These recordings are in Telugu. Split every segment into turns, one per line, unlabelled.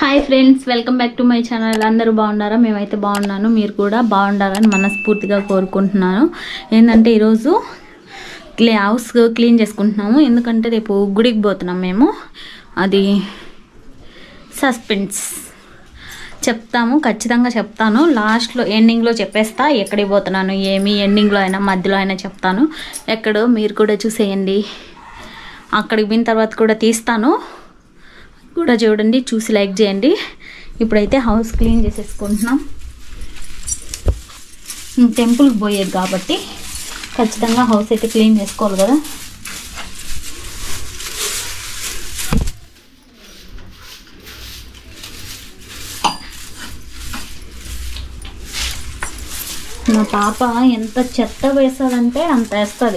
Hi friends welcome back to my channel అందరూ బాగున్నారా మేమైతే బాగున్నాను మీరు కూడా బాగుండాలని మనస్ఫూర్తిగా కోరుకుంటున్నాను ఏంటంటే ఈరోజు క్లీ హౌస్ క్లీన్ చేసుకుంటున్నాము ఎందుకంటే రేపు గుడికి పోతున్నాం మేము అది సస్పెన్స్ చెప్తాము ఖచ్చితంగా చెప్తాను లాస్ట్లో ఎండింగ్లో చెప్పేస్తా ఎక్కడికి పోతున్నాను ఏమి ఎండింగ్లో అయినా మధ్యలో అయినా చెప్తాను ఎక్కడో మీరు కూడా చూసేయండి అక్కడికి పోయిన తర్వాత కూడా తీస్తాను కూడా చూడండి చూసి లైక్ చేయండి ఇప్పుడైతే హౌస్ క్లీన్ చేసేసుకుంటున్నాం టెంపుల్కి పోయేది కాబట్టి ఖచ్చితంగా హౌస్ అయితే క్లీన్ చేసుకోవాలి కదా మా పాప ఎంత చెత్త వేస్తుందంటే అంత వేస్తుంది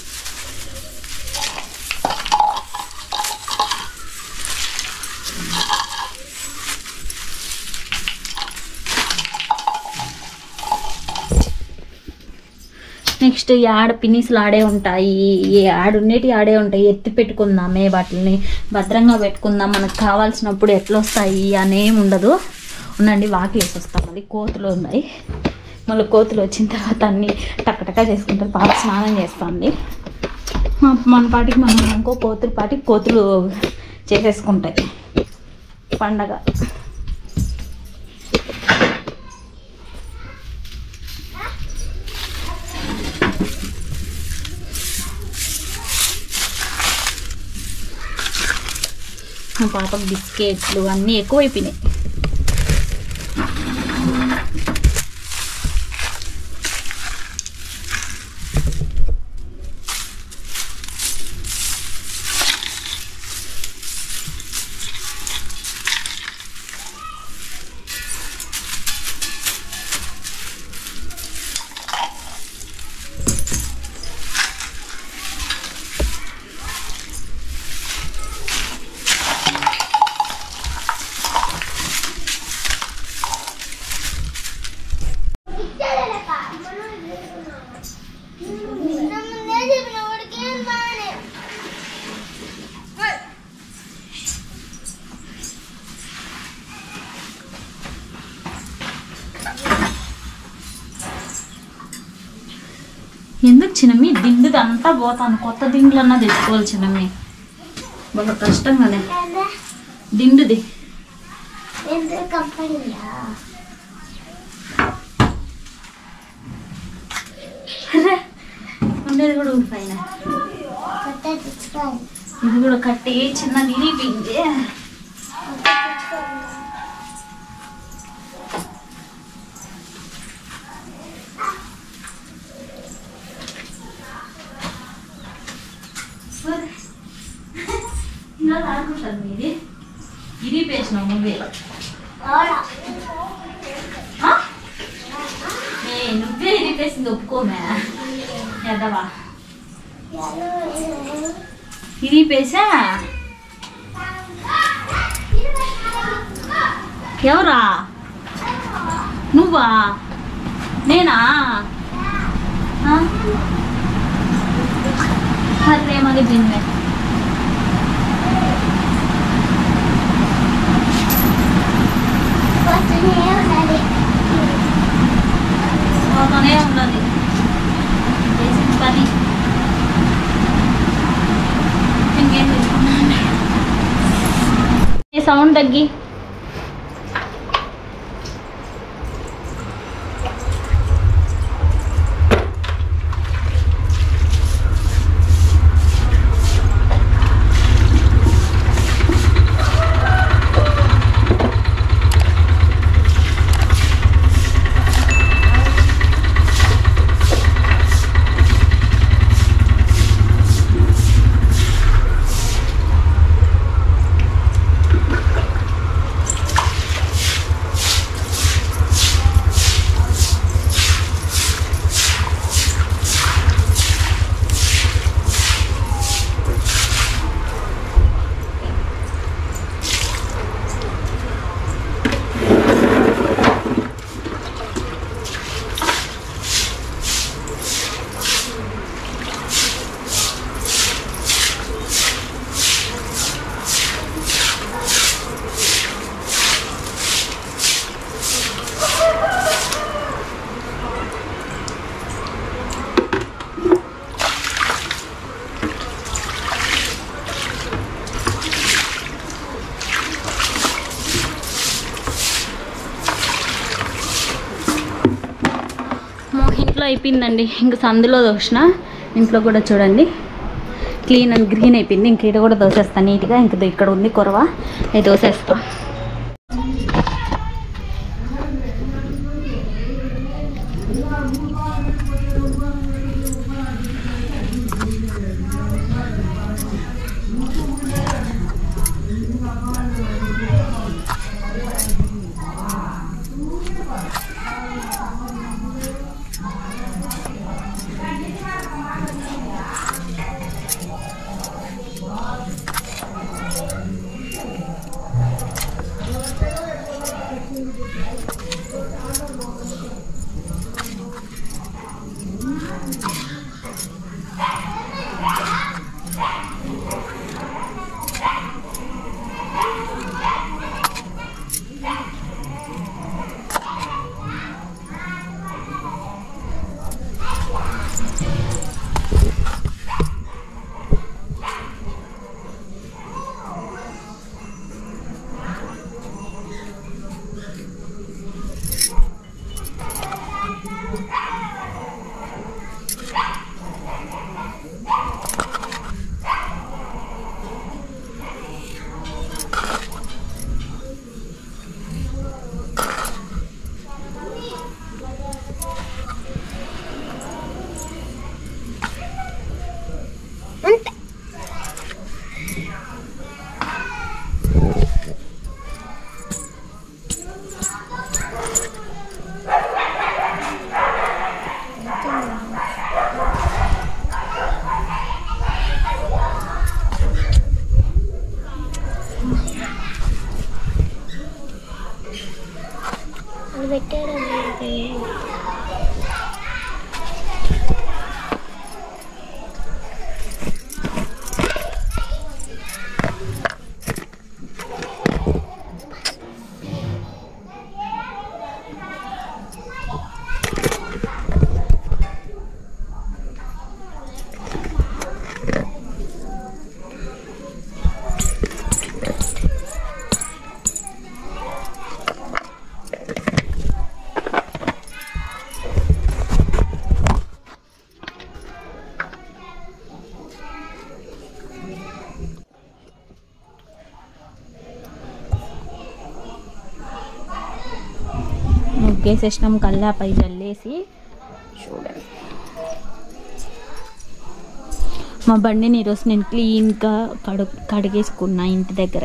నెక్స్ట్ ఈ ఆడ పిన్నిసులు ఆడే ఉంటాయి ఈ ఆడుండేటి ఆడే ఉంటాయి ఎత్తి పెట్టుకుందామే వాటిని భద్రంగా పెట్టుకుందాం మనకు కావాల్సినప్పుడు ఎట్లా వస్తాయి అనేం ఉండదు ఉండండి వాకి వేసి వస్తాం మళ్ళీ కోతులు ఉన్నాయి మళ్ళీ కోతులు వచ్చిన తర్వాత అన్నీ టక్కటక్క చేసుకుంటారు పాప స్నానం చేస్తుంది మన పాటికి మనం ఇంకో కోతుల పాటికి కోతులు చేసేసుకుంటాయి పండగ మా పాపకు బిస్కెట్లు అన్నీ ఎక్కువైపోయినాయి ఎందుకు చిన్నమి దిండుది అంతా పోతాను కొత్త దిండ్లన్నా తెచ్చుకోవాలి చిన్నమి బాగా కష్టంగానే దిండుది అరే, ఉండేది కూడా పైన ఇది కూడా కట్టి చిన్న విరిగిపోయింది ఇలా ఆడుకుంటాను మీది ఇరిగిపోయేసినావు నువ్వే ఆ? ఏ నువ్వే ఇరిపేసింది ఒప్పుకోమే ఎదవా ఇరిపేసా ఎవరా నువ్వా నేనా ఆ? అరే మరి దీన్ని పోతానే ఉన్నది చేసిన పని ఇంకేం చేసుకున్నాను ఈ సౌండ్ తగ్గి ఇంట్లో అయిపోయిందండి ఇంక సందులో దోసిన ఇంట్లో కూడా చూడండి క్లీన్ అండ్ గ్రీన్ అయిపోయింది ఇంక ఇక్కడ కూడా దోసేస్తాను నీట్గా ఇంక ఇక్కడ ఉంది కొరవ అది దోసేస్తా
అది పెట్టారు
ముగ్గేసేసినాం కల్లాపై జల్లేసి చూడండి మా బండిని ఈరోజు నేను క్లీన్గా కడు కడిగేసుకున్నా ఇంటి దగ్గర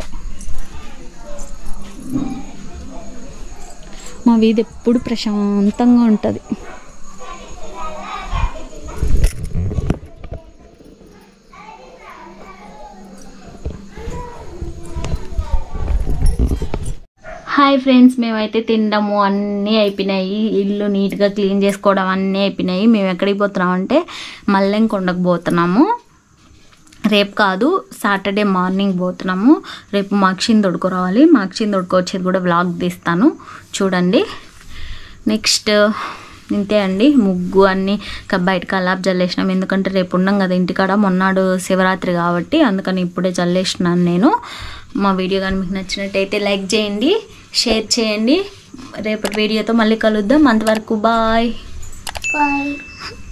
మా వీధి ఎప్పుడు ప్రశాంతంగా ఉంటుంది హాయ్ ఫ్రెండ్స్ మేమైతే తినడము అన్నీ అయిపోయినాయి ఇల్లు నీట్గా క్లీన్ చేసుకోవడం అన్నీ అయిపోయినాయి మేము ఎక్కడికి పోతున్నాం అంటే మల్లెంకొండకు పోతున్నాము రేపు కాదు సాటర్డే మార్నింగ్ పోతున్నాము రేపు మాక్షిని తొడుకురావాలి మాక్షిని తొడుకొచ్చేది కూడా వ్లాగ్ తీస్తాను చూడండి నెక్స్ట్ ఇంతే అండి ముగ్గు అన్నీ క- బయట కల్లాపు చల్లేసినాం ఎందుకంటే రేపు ఉన్నాం కదా ఇంటికాడ మొన్నాడు శివరాత్రి కాబట్టి అందుకని ఇప్పుడే చల్లేసినాను నేను మా వీడియో కానీ మీకు నచ్చినట్టయితే లైక్ చేయండి షేర్ చేయండి రేపటి వీడియోతో మళ్ళీ కలుద్దాం అంతవరకు బాయ్
బాయ్